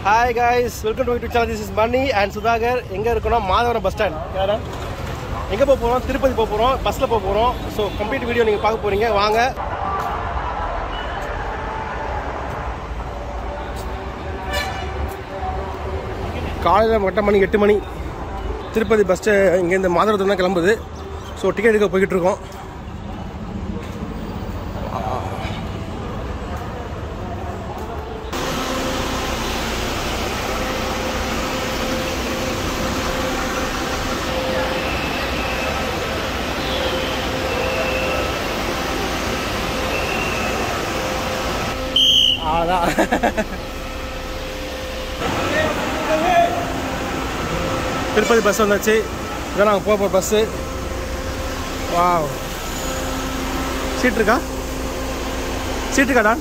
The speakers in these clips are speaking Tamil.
hi guys welcome to YouTube channel this is Mani and Sudhakar எங்கே இருக்கோம்னா மாதவரம் பஸ் ஸ்டாண்ட் யாரா எங்கே போக போகிறோம் திருப்பதி போக போகிறோம் பஸ்ஸில் போக போகிறோம் ஸோ கம்ப்ளீட் வீடியோ நீங்கள் பார்க்க போகிறீங்க வாங்க காலையில் மட்ட மணி எட்டு மணி திருப்பதி பஸ் இங்கேருந்து மாதவரத்துல தான் கிளம்புது ஸோ டிக்கெட் எடுக்க போய்கிட்டு இருக்கோம் அதான் திருப்பதி பஸ் வந்தாச்சு இதான் நாங்கள் போக போகிற பஸ்ஸு வா சீட் இருக்கா சீட் இருக்காடா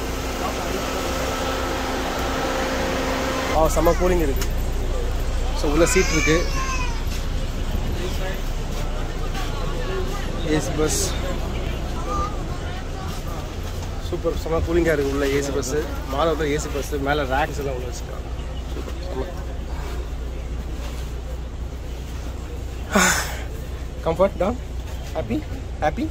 ஆ செம்ம கூலிங் இருக்கு ஸோ உள்ள சீட் இருக்கு ஏசி பஸ் சூப்பர் செம்ம கூலிங்காக இருக்குது உள்ள ஏசி பஸ்ஸு மாதவத்தில் ஏசி பஸ்ஸு மேலே ரேக்ஸ் எல்லாம் உள்ள வச்சுருக்காங்க சூப்பர் செம்ம comfort down happy happy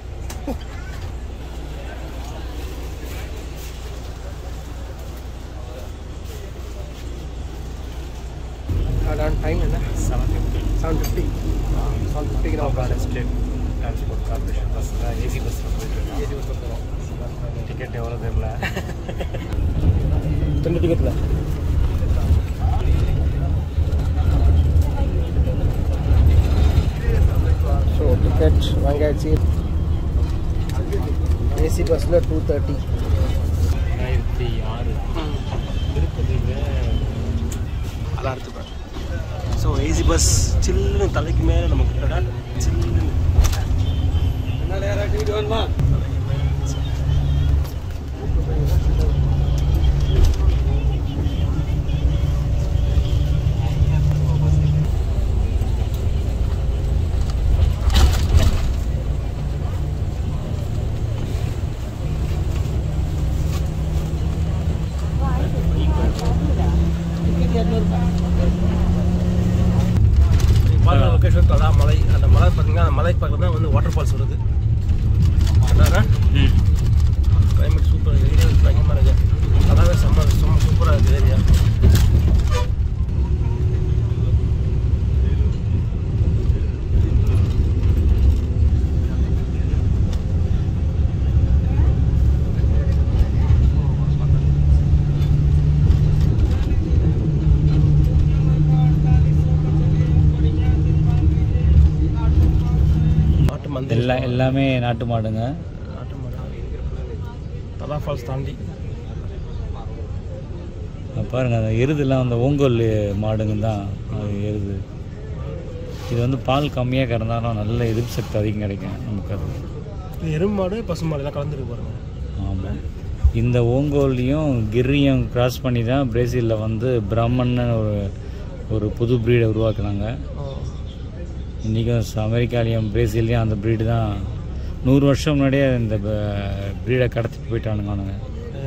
அதான் டைம் என்ன seven fifty seven fifty seven ஃபிஃப்டிக்கு நம்ம பாரத் ஸ்டேட் டிரான்ஸ்போர்ட் கார்பரேஷன் பஸ்ஸில் ஏசி பஸ்ஸில் போயிட்டுருக்கோம் ஏசி பஸ் போகிறோம் டிக்கெட் எவ்வளோ தெரியல ரெண்டு டிக்கெட்டில் ஸோ டிக்கெட் வாங்கியாச்சு ஏசி பஸ்ஸில் டூ தேர்ட்டி ரெண்டாயிரத்தி ஆறு திருப்பதியில் அதான் எடுத்துப்பேன் ஸோ ஏசி பஸ் சில்லுன்னு தலைக்கு மேலே நம்ம கிட்டடா சில்லுன்னு பார்க்குற லொக்கேஷன் தடா மலை அந்த மலை பார்த்தீங்கன்னா அந்த மலை பக்கத்தில் தான் வந்து வாட்டர் ஃபால்ஸ் வருது அதானே கிளைமேட் சூப்பர் ஏரியா பயங்கரமாக இருக்கு அதாவே செம்ம செம்ம சூப்பராக இருக்குது ஏரியா நாட்டு மந்தை எல்லா எல்லாமே நாட்டு மாடுங்க நாட்டு மாடு தடா ஃபால்ஸ் தாண்டி அங்க பாருங்க அந்த எருதுலாம் அந்த ஓங்கோல் மாடுங்க தான் அது எருது இது வந்து பால் கம்மியாக கறந்தாலும் நல்ல எதிர்ப்பு சக்தி அதிகம் கிடைக்கும் நமக்கு அது இது எருமை மாடு பசு மாடு எல்லாம் கலந்துருக்கு பாருங்க ஆமாம் இந்த ஓங்கோல்லையும் கிர்ரியும் கிராஸ் பண்ணி தான் பிரேசிலில் வந்து பிரம்மன்னு ஒரு ஒரு புது ப்ரீடை உருவாக்குனாங்க இன்றைக்கும் அமெரிக்காலையும் பிரேசில்லையும் அந்த ப்ரீடு தான் நூறு வருஷம் முன்னாடியே இந்த ப்ரீடை கடத்திட்டு போயிட்டானுங்க அவனுங்க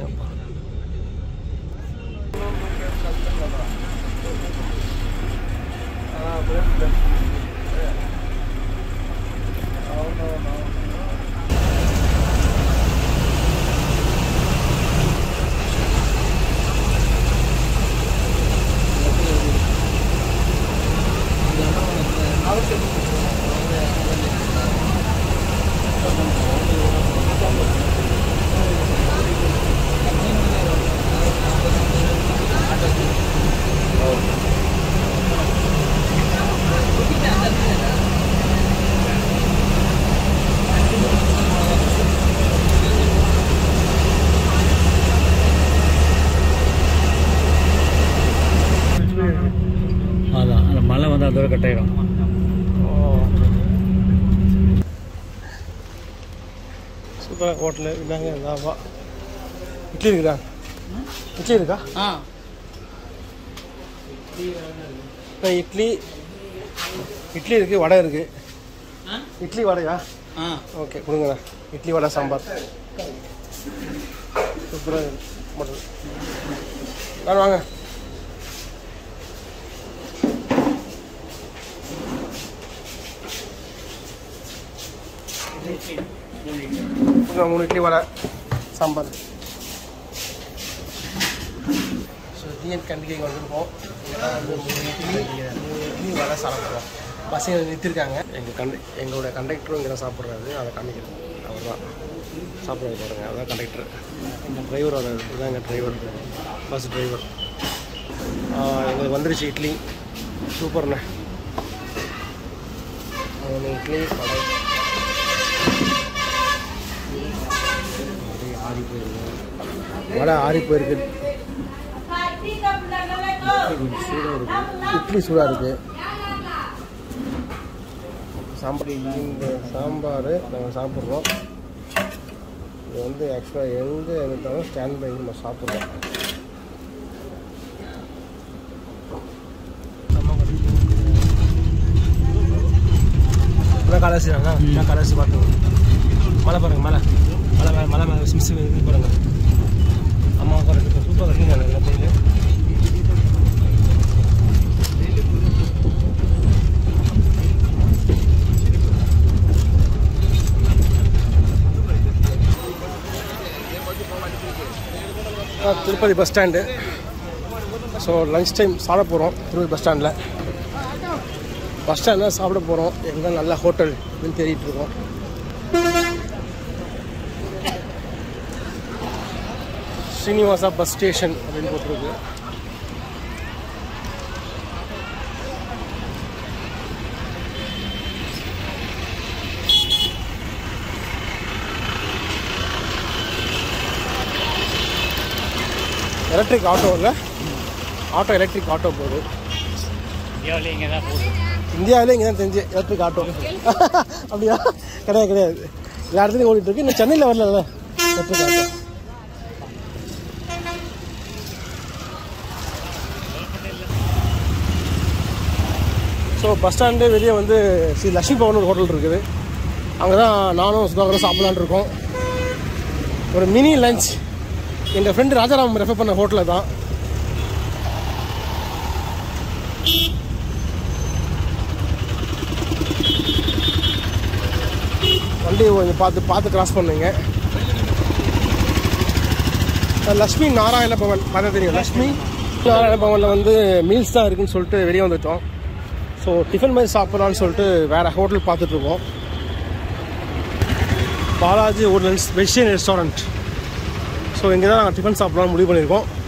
அதான் அந்த மழை வந்து அதோட கட்டாயிடும் சூப்பராக ஹோட்டலு இந்தாங்க இந்தாப்பா இட்லி இருக்குதா இட்லி இருக்கா ஆ அஹ் இட்லி இட்லி இருக்குது வடை இருக்குது இட்லி வடையா ஆ ஓகே கொடுங்கண்ணா இட்லி வடை சாம்பார் சூப்பராக மட்டன் வாங்க வாங்க இட்லி மூணு இட்லி வடை சாம்பார் ஸோ டிஎன் கண்டிகை வந்திருக்கோம் இங்கே தான் வந்து மூணு இட்லி மூணு இட்லி வடை சாப்பிட்றோம் பஸ் நிறுத்திருக்காங்க எங்கள் கண்ட எங்களோட கண்டக்டரும் இங்கே தான் சாப்பிட்றாரு அதை காமிக்கிறேன் அவர் தான் சாப்பிட்றது பாருங்க அதான் கண்டக்டர் இந்த டிரைவர் வராது இதுதான் எங்கள் டிரைவர் பஸ் டிரைவர் எங்களுக்கு வந்துருச்சு இட்லி சூப்பர்ண்ணே மூணு இட்லி வடை ஆறி போயிருக்கு வடை ஆறி போயிருக்கு இட்லி சூடாக இருக்கு சாம்பார் இந்த சாம்பார் நாங்கள் சாப்பிட்றோம் இது வந்து ஆக்சுவலாக எங்கே இருந்தாலும் ஸ்டாண்ட் பை நம்ம சாப்பிட்றோம் இப்போதான் கடைசி நான் கடைசி பார்த்தோம் மழை பாருங்க மலை மலை மேலே மலை மேலே மிஸ் இது பாருங்க அம்மா பாருங்க சூப்பராக இருக்குங்க அந்த கோயில் Tirupati bus stand so lunch time சாப்பிட போகிறோம் திருப்பதி பஸ் ஸ்டாண்டில் பஸ் ஸ்டாண்டில் சாப்பிட போகிறோம் எங்கே நல்ல ஹோட்டல் அப்படின்னு தேடிட்டு இருக்கோம் ஸ்ரீனிவாசா பஸ் ஸ்டேஷன் அப்படின்னு போட்டிருக்கு எலக்ட்ரிக் ஆட்டோ இல்லை ஆட்டோ எலக்ட்ரிக் ஆட்டோ போகுது இந்தியாவிலே இங்கே தான் போகுது இந்தியாவிலே இங்கே தான் தெரிஞ்சு எலக்ட்ரிக் ஆட்டோ அப்படியா கிடையாது கிடையாது எல்லா இடத்துலையும் ஓடிட்டு இருக்கு இன்னும் சென்னையில் வரல electric auto so bus stand வெளியே வந்து ஸ்ரீ லட்சுமி பவன் ஒரு ஹோட்டல் இருக்குது அங்கே தான் நானும் சுதாகரும் சாப்பிடலான்னு இருக்கோம் ஒரு மினி லஞ்ச் எங்கள் ஃப்ரெண்டு ராஜாராம் ரெஃபர் பண்ண ஹோட்டலில் தான் வண்டி கொஞ்சம் பார்த்து பார்த்து கிராஸ் பண்ணுங்க லக்ஷ்மி நாராயண பவன் பார்த்தா தெரியும் லக்ஷ்மி நாராயண பவனில் வந்து மீல்ஸ் தான் இருக்குன்னு சொல்லிட்டு வெளியே வந்துட்டோம் ஸோ டிஃபன் மாதிரி சாப்பிட்லான்னு சொல்லிட்டு வேறு ஹோட்டல் பார்த்துட்ருக்கோம் Balaji hotels vegetarian restaurant so இங்கே தான் நாங்கள் டிஃபன் சாப்பிட்லான்னு முடிவு பண்ணியிருக்கோம்